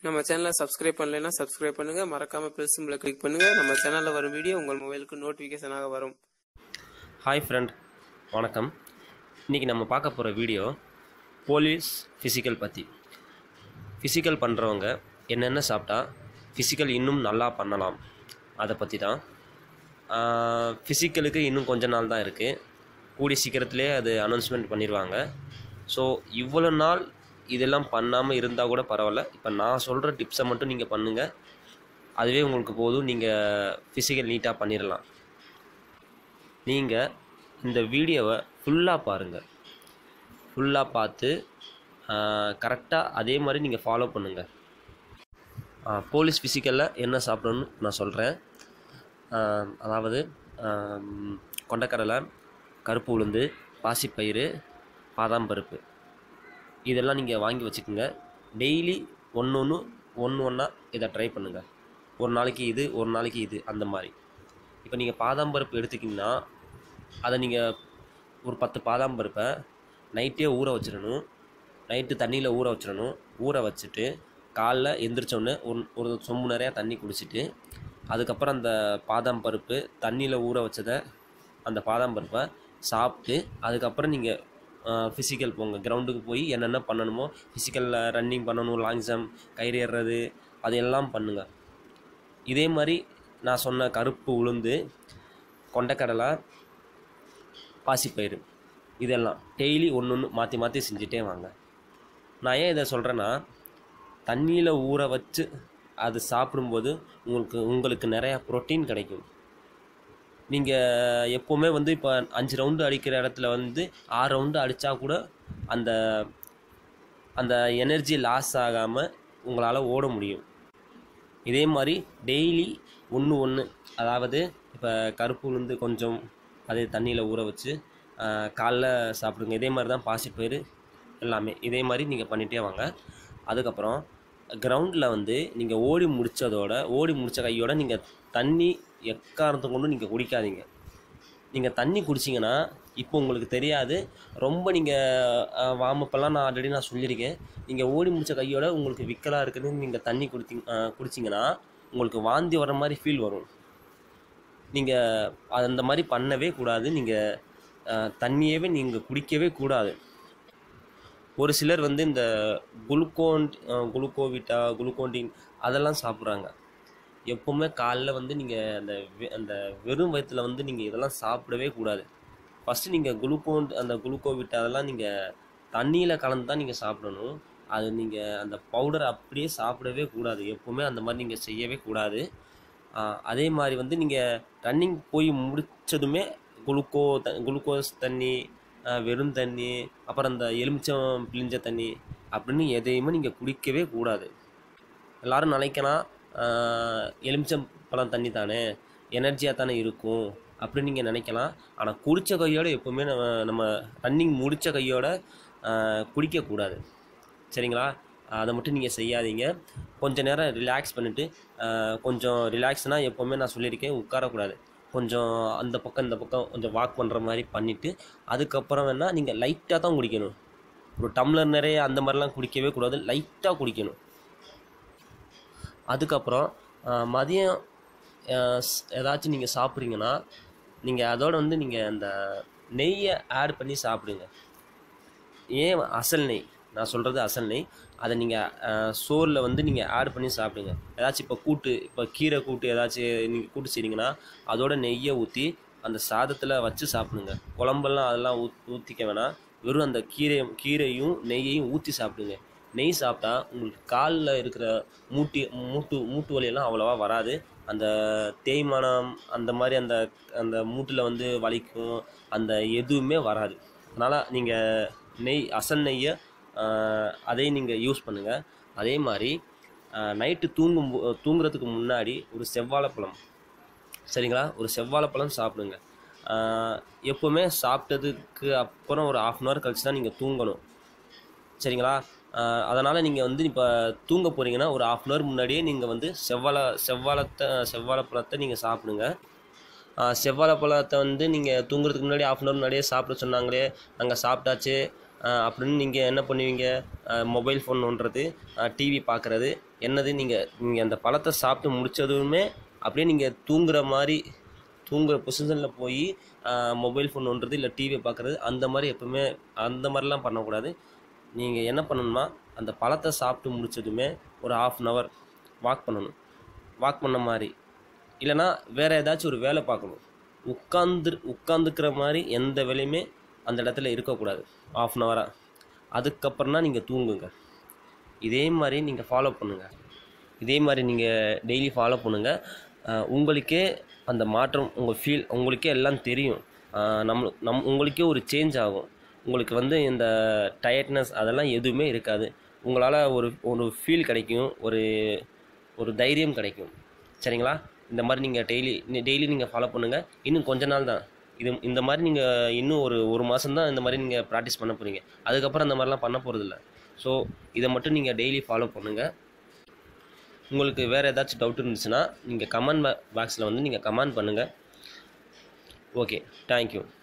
நம்ம சேனலை சப்ஸ்கிரைப் பண்ணலைன்னா சப்ஸ்கிரைப் பண்ணுங்க மறக்காம பெல் சிம்பிளை கிளிக் பண்ணுங்க நம்ம சேனல்ல வரும் வீடியோ உங்கள் மொபைலுக்கு நோட்டிஃபிகேஷனாக வரும் ஹாய் ஃப்ரெண்ட் வணக்கம் இன்றைக்கி நம்ம பார்க்க போகிற வீடியோ போலீஸ் ஃபிசிக்கல் பற்றி ஃபிசிக்கல் பண்ணுறவங்க என்னென்ன சாப்பிட்டா ஃபிசிக்கல் இன்னும் நல்லா பண்ணலாம் அதை பற்றி தான் ஃபிசிக்கலுக்கு இன்னும் கொஞ்ச நாள் தான் இருக்குது கூடிய சீக்கிரத்திலே அது அனௌன்ஸ்மெண்ட் பண்ணிடுவாங்க ஸோ இவ்வளோ நாள் இதெல்லாம் பண்ணாமல் இருந்தால் கூட பரவாயில்ல இப்போ நான் சொல்கிற டிப்ஸை மட்டும் நீங்கள் பண்ணுங்கள் அதுவே உங்களுக்கு போதும் நீங்கள் ஃபிசிக்கல் நீட்டாக பண்ணிடலாம் நீங்கள் இந்த வீடியோவை ஃபுல்லாக பாருங்கள் ஃபுல்லாக பார்த்து கரெக்டாக அதே மாதிரி நீங்கள் ஃபாலோ பண்ணுங்கள் போலீஸ் ஃபிசிக்கலில் என்ன சாப்பிடணும்னு நான் சொல்கிறேன் அதாவது ஆம், கொண்டக்கடலை கருப்பு உளுந்து பாசிப்பயிறு பாதாம் பருப்பு இதெல்லாம் நீங்கள் வாங்கி வச்சுக்கோங்க டெய்லி ஒன்று ஒன்று ஒன்று ஒன்றா இதை ட்ரை பண்ணுங்கள் ஒரு நாளைக்கு இது ஒரு நாளைக்கு இது அந்த மாதிரி இப்போ நீங்கள் பாதாம் பருப்பு எடுத்துக்கிங்கன்னா அதை நீங்கள் ஒரு பத்து பாதாம் பருப்பை நைட்டே ஊற வச்சிடணும் நைட்டு தண்ணியில் ஊற வச்சிடணும் ஊற வச்சுட்டு காலைல எந்திரிச்சோடனே ஒரு ஒரு சொம்பு நிறையா தண்ணி குடிச்சிட்டு அதுக்கப்புறம் அந்த பாதாம் பருப்பு தண்ணியில் ஊற வச்சதை அந்த பாதாம் பருப்பை சாப்பிட்டு அதுக்கப்புறம் நீங்கள் ஃபிசிக்கல் போங்க கிரவுண்டுக்கு போய் என்னென்ன பண்ணணுமோ ஃபிசிக்கலில் ரன்னிங் பண்ணணும் லாங் ஜம்ப் கயிறு ஏறுறது அதையெல்லாம் பண்ணுங்கள் இதே மாதிரி நான் சொன்ன கருப்பு உளுந்து கொண்டக்கடலை பாசிப்பயிறு இதெல்லாம் டெய்லி ஒன்று ஒன்று மாற்றி மாற்றி செஞ்சுட்டே வாங்க நான் ஏன் இதை சொல்கிறேன்னா தண்ணியில் ஊற வச்சு அது சாப்பிடும்போது உங்களுக்கு உங்களுக்கு நிறையா ப்ரோட்டீன் கிடைக்கும் நீங்கள் எப்போவுமே வந்து இப்போ அஞ்சு ரவுண்டு அடிக்கிற இடத்துல வந்து ஆறு ரவுண்டு அடித்தா கூட அந்த அந்த எனர்ஜி லாஸ் ஆகாமல் உங்களால் ஓட முடியும் இதே மாதிரி டெய்லி ஒன்று ஒன்று அதாவது இப்போ கருப்பு உளுந்து கொஞ்சம் அதே தண்ணியில் ஊற வச்சு ஆஹ், காலைல சாப்பிடுங்க இதே மாதிரி தான் பாசிப்பயிறு எல்லாமே இதே மாதிரி நீங்கள் பண்ணிகிட்டே வாங்க அதுக்கப்புறம் கிரவுண்டில் வந்து நீங்கள் ஓடி முடித்ததோட ஓடி முடித்த கையோட நீங்கள் தண்ணி எக்காரணத்தை கொண்டு நீங்கள் குடிக்காதீங்க நீங்கள் தண்ணி குடிச்சிங்கன்னா இப்போ உங்களுக்கு தெரியாது ரொம்ப நீங்கள் வார்மப்பெல்லாம் நான் ஆல்ரெடி நான் சொல்லியிருக்கேன் நீங்கள் ஓடி முடிச்ச கையோட உங்களுக்கு விக்கலாக இருக்குதுன்னு நீங்கள் தண்ணி குடித்தீங்க குடிச்சிங்கன்னா உங்களுக்கு வாந்தி வர மாதிரி ஃபீல் வரும் நீங்கள் அந்த மாதிரி பண்ணவே கூடாது நீங்கள் தண்ணியவே நீங்கள் குடிக்கவே கூடாது ஒரு சிலர் வந்து இந்த குளுக்கோன் குளுக்கோவிட்டா குளுக்கோண்டின் அதெல்லாம் சாப்பிட்றாங்க எப்போவுமே காலைல வந்து நீங்கள் அந்த வெ- அந்த வெறும் வயிற்றில் வந்து நீங்கள் இதெல்லாம் சாப்பிடவே கூடாது ஃபஸ்ட்டு நீங்கள் குளுக்கோன் அந்த குளுக்கோவிட்டா அதெல்லாம் நீங்கள் தண்ணியில் கலந்து தான் நீங்கள் சாப்பிடணும் அது நீங்கள் அந்த பவுடர் அப்படியே சாப்பிடவே கூடாது எப்போவுமே அந்த மாதிரி நீங்கள் செய்யவே கூடாது ஆஹ் அதே மாதிரி வந்து நீங்கள் ரன்னிங் போய் முடித்ததுமே குளுக்கோ த குளுக்கோஸ் தண்ணி ஆஹ் வெறும் தண்ணி அப்புறம் அந்த எலுமிச்சம் பிழிஞ்ச தண்ணி அப்படின்னு எதையுமே நீங்கள் குடிக்கவே கூடாது எல்லாரும் நினைக்கலாம் ஆஹ் எலுமிச்சம் பழம் தண்ணி தானே எனர்ஜியாக தானே இருக்கும் அப்படின்னு நீங்கள் நினைக்கலாம் ஆனால் குடித்த கையோட எப்போவுமே நம்ம நம்ம ரன்னிங் முடித்த கையோட ஆஹ் குடிக்கக்கூடாது சரிங்களா அதை மட்டும் நீங்கள் செய்யாதீங்க கொஞ்ச நேரம் ரிலாக்ஸ் பண்ணிவிட்டு கொஞ்சம் ரிலாக்ஸ்னால் எப்போவுமே நான் சொல்லியிருக்கேன் உட்காரக்கூடாது கொஞ்சம் அந்த பக்கம் இந்த பக்கம் கொஞ்சம் வாக் பண்ணுற மாதிரி பண்ணிவிட்டு அதுக்கப்புறம் வேணால் நீங்கள் லைட்டாக தான் குடிக்கணும் ஒரு டம்ளர் நிறைய அந்த மாதிரிலாம் குடிக்கவே கூடாது லைட்டாக குடிக்கணும் அதுக்கப்புறம் ஆஹ், மதியம் ஆஹ், ஸ்- ஏதாச்சும் நீங்கள் சாப்பிட்றீங்கன்னா நீங்கள் அதோட வந்து நீங்கள் அந்த நெய்யை ஆட் பண்ணி சாப்பிடுங்க ஏன் அசல் நெய் நான் சொல்கிறது அசல் நெய் அதை நீங்கள் சோறில் வந்து நீங்கள் ஆட் பண்ணி சாப்பிடுங்க ஏதாச்சும் இப்போ கூட்டு இப்போ கீரை கூட்டு ஏதாச்சும் நீங்கள் கூட்டு செய்றீங்கன்னா அதோட நெய்யை ஊற்றி அந்த சாதத்தில் வச்சு சாப்பிடுங்க குழம்பெல்லாம் அதெல்லாம் ஊத் ஊற்றிக்க வேணாம் வெறும் அந்த கீரை கீரையும் நெய்யையும் ஊற்றி சாப்பிடுங்க நெய் சாப்பிட்டா உங்களுக்கு காலில் இருக்கிற மூட்டி மூட்டு மூட்டு வலியெல்லாம் அவ்வளோவா வராது அந்த தேய்மானம் அந்த மாதிரி அந்த அந்த மூட்டில் வந்து வலிக்கும் அந்த எதுவுமே வராது அதனால் நீங்கள் நெய் அசல் நெய்யை ஆஹ், அதையும் நீங்கள் யூஸ் பண்ணுங்கள் அதே மாதிரி நைட்டு தூங்கும் போ- தூங்குறதுக்கு முன்னாடி ஒரு செவ்வாழைப்பழம் சரிங்களா ஒரு செவ்வாழைப்பழம் சாப்பிடுங்க ஆஹ், எப்போவுமே சாப்பிட்டதுக்கு அப்புறம் ஒரு ஆஃப் அன் ஹவர் கழிச்சு தான் நீங்கள் தூங்கணும் சரிங்களா அதனால் நீங்கள் வந்து இப்போ தூங்க போகிறீங்கன்னா ஒரு ஆஃப் அன் ஹவர் முன்னாடியே நீங்கள் வந்து செவ்வாழை செவ்வாழத்தை செவ்வாழைப்பழத்தை நீங்கள் சாப்பிடுங்க ஆஹ் செவ்வாழைப்பழத்தை வந்து நீங்கள் தூங்குறதுக்கு முன்னாடி ஆஃப் அன் ஹவர் முன்னாடியே சாப்பிட சொன்னாங்களே நாங்கள் சாப்பிட்டாச்சு ஆஹ் அப்படின்னு நீங்கள் என்ன பண்ணுவீங்க மொபைல் ஃபோன் நோண்டுறது டிவி பார்க்குறது என்னது நீங்கள் நீங்கள் அந்த பழத்தை சாப்பிட்டு முடிச்சதுமே அப்படியே நீங்கள் தூங்குற மாதிரி தூங்குற பொசிஷனில் போய் மொபைல் ஃபோன் ஒன்றது இல்லை டிவியை பார்க்குறது அந்த மாதிரி எப்பவுமே அந்த மாதிரிலாம் பண்ணக்கூடாது நீங்கள் என்ன பண்ணணும்னா அந்த பழத்தை சாப்பிட்டு முடிச்சதுமே ஒரு ஆஃப் அன் ஹவர் வாக் பண்ணணும் வாக் பண்ண மாதிரி இல்லைன்னா வேறு ஏதாச்சும் ஒரு வேலை பார்க்கணும் உட்காந்து உட்காந்துக்கிற மாதிரி எந்த வேலையுமே அந்த இடத்துல இருக்கக்கூடாது ஆஃப் அன் ஹவராக அதுக்கப்புறம் தான் நீங்கள் தூங்குங்க இதே மாதிரி நீங்கள் ஃபாலோ பண்ணுங்கள் இதே மாதிரி நீங்கள் டெய்லி ஃபாலோ பண்ணுங்கள் அஹ் உங்களுக்கே அந்த மாற்றம் உங்கள் ஃபீல் உங்களுக்கே எல்லாம் தெரியும் அஹ் நம்ம நம் உங்களுக்கே ஒரு சேஞ்ச் ஆகும் உங்களுக்கு வந்து இந்த டயர்ட்னஸ் அதெல்லாம் எதுவுமே இருக்காது உங்களால் ஒரு ஒரு ஃபீல் கிடைக்கும் ஒரு ஒரு தைரியம் கிடைக்கும் சரிங்களா இந்த மாதிரி நீங்கள் டெய்லி டெய்லி நீங்கள் ஃபாலோ பண்ணுங்கள் இன்னும் கொஞ்ச நாள் தான் இது இந்த மாதிரி நீங்கள் இன்னும் ஒரு ஒரு மாதம் தான் இந்த மாதிரி நீங்கள் ப்ராக்டிஸ் பண்ண போகிறீங்க அதுக்கப்புறம் அந்த மாதிரிலாம் பண்ண போகிறதில்ல ஸோ இதை மட்டும் நீங்கள் டெய்லி ஃபாலோ பண்ணுங்கள் உங்களுக்கு வேறு ஏதாச்சும் டவுட் இருந்துச்சுன்னா நீங்கள் கமெண்ட் பாக்ஸில் வந்து நீங்கள் கமெண்ட் பண்ணுங்கள் ஓகே தேங்க்யூ